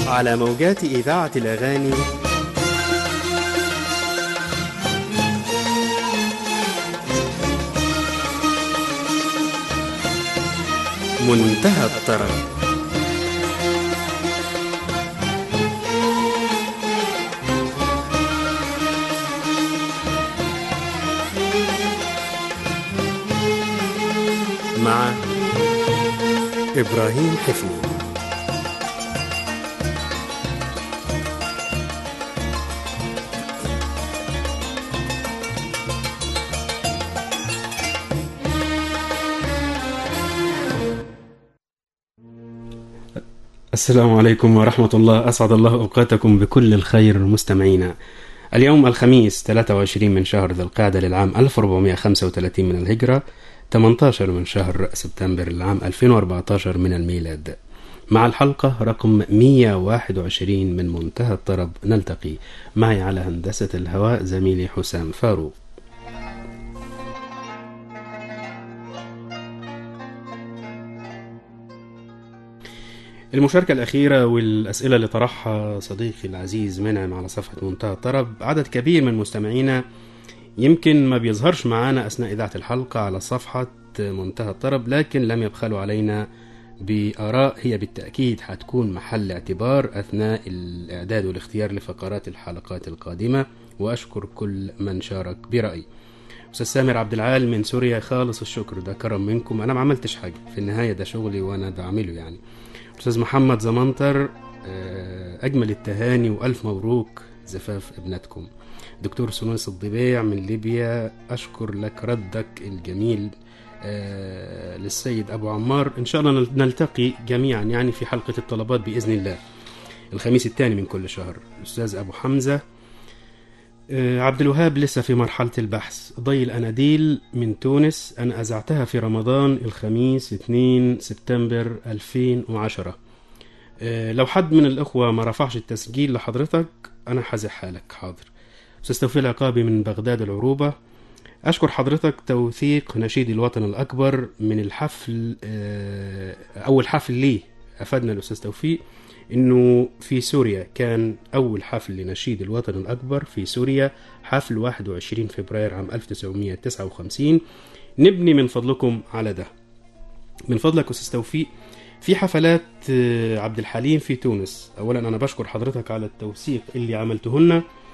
على موجات إذاعة الأغاني منتهى الطرب مع إبراهيم حفني السلام عليكم ورحمة الله أسعد الله أوقاتكم بكل الخير مستمعينا اليوم الخميس 23 من شهر ذي القعدة للعام 1435 من الهجرة 18 من شهر سبتمبر العام 2014 من الميلاد مع الحلقة رقم 121 من منتهى الطرب نلتقي معي على هندسة الهواء زميلي حسام فاروق المشاركة الأخيرة والأسئلة اللي طرحها صديقي العزيز منعم على صفحة منتهى الطرب عدد كبير من مستمعينا يمكن ما بيظهرش معانا أثناء إذاعة الحلقة على صفحة منتهى الطرب لكن لم يبخلوا علينا بآراء هي بالتأكيد هتكون محل اعتبار أثناء الإعداد والاختيار لفقرات الحلقات القادمة وأشكر كل من شارك برأي أستاذ سامر عبد العال من سوريا خالص الشكر ده كرم منكم أنا ما عملتش حاجة في النهاية ده شغلي وأنا بعمله يعني أستاذ محمد زمنطر أجمل التهاني وألف مبروك زفاف ابنتكم دكتور سنوس الضبيع من ليبيا أشكر لك ردك الجميل آه للسيد أبو عمار إن شاء الله نلتقي جميعا يعني في حلقة الطلبات بإذن الله الخميس الثاني من كل شهر الأستاذ أبو حمزة آه عبد الوهاب لسه في مرحلة البحث ضي الأناديل من تونس أنا أزعتها في رمضان الخميس 2 سبتمبر 2010 آه لو حد من الأخوة ما رفعش التسجيل لحضرتك أنا حازحها لك حاضر أستاذ توفيق العقابي من بغداد العروبة أشكر حضرتك توثيق نشيد الوطن الأكبر من الحفل أول حفل ليه أفادنا الأستاذ توفيق إنه في سوريا كان أول حفل لنشيد الوطن الأكبر في سوريا حفل 21 فبراير عام 1959 نبني من فضلكم على ده من فضلك أستاذ توفيق في حفلات عبد الحليم في تونس أولا أنا بشكر حضرتك على التوثيق اللي عملتهن